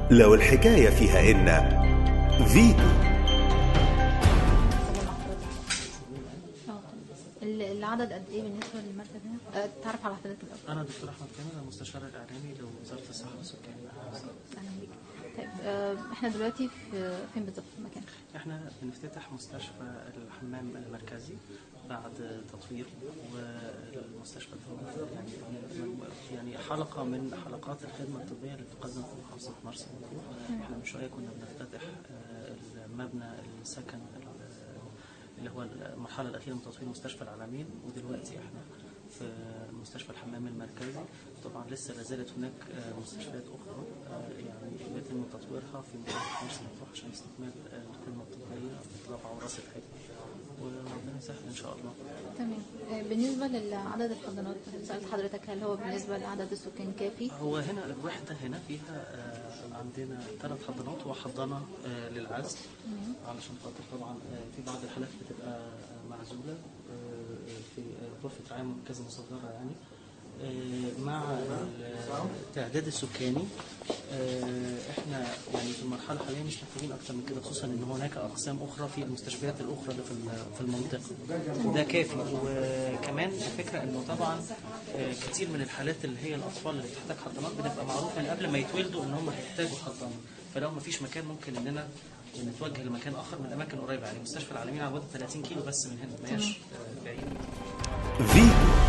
لو الحكاية فيها إن فيتو اه ال- العدد قد ايه بالنسبه للمركز هنا؟ آه، تعرف على حضرتك الاول أنا دكتور أحمد كامل المستشار الإعلامي لوزارة الصحة والسكان. اهلا بيك طيب آه، احنا دلوقتي في فين بالظبط في المكان؟ إحنا بنفتتح مستشفى الحمام المركزي بعد تطوير والمستشفى ده يعني يعني حلقة من حلقات الخدمة الطبية اللي بتقدم في محافظة مرسى مطروح. إحنا من شوية كنا بنفتتح آه، المبنى السكن اللي هو المرحلة الأخيرة من تطوير مستشفى العالمين ودلوقتي احنا في مستشفى الحمام المركزي طبعا لسه لا زالت هناك آه، مستشفيات أخرى آه، يعني يتم تطويرها في محافظة مرسى مطروح عشان استكمال آه، الخدمة الطبية في رفع وراسة حكمة وربنا يسهل إن شاء الله. تمام آه، بالنسبه لعدد الحضانات سالت حضرتك هل هو بالنسبه لعدد السكان كافي؟ هو هنا الوحدة هنا فيها آه، عندنا ثلاث حضانات وحضانة آه، للعزل علشان خاطر طبعا آه، في بعض الحالات بتبقى آه، معزولة آه، في آه، غرفة رعاية مركزة مصغرة يعني آه، مع التعداد السكاني آه، احنا يعني في المرحله حاليا مش محتاجين اكتر من كده خصوصا ان هناك اقسام اخرى في المستشفيات الاخرى اللي في ال- في المنطقه ده كافي وكمان الفكره انه طبعا آه، كتير من الحالات اللي هي الاطفال اللي بتحتاج حضانات بتبقى معروف من قبل ما يتولدوا ان هم هيحتاجوا حضانه فلو ما فيش مكان ممكن اننا نتوجه لمكان اخر من الاماكن القريبه يعني مستشفى العالمين على بعد 30 كيلو بس من هنا ما هياش آه، بعيد فيتو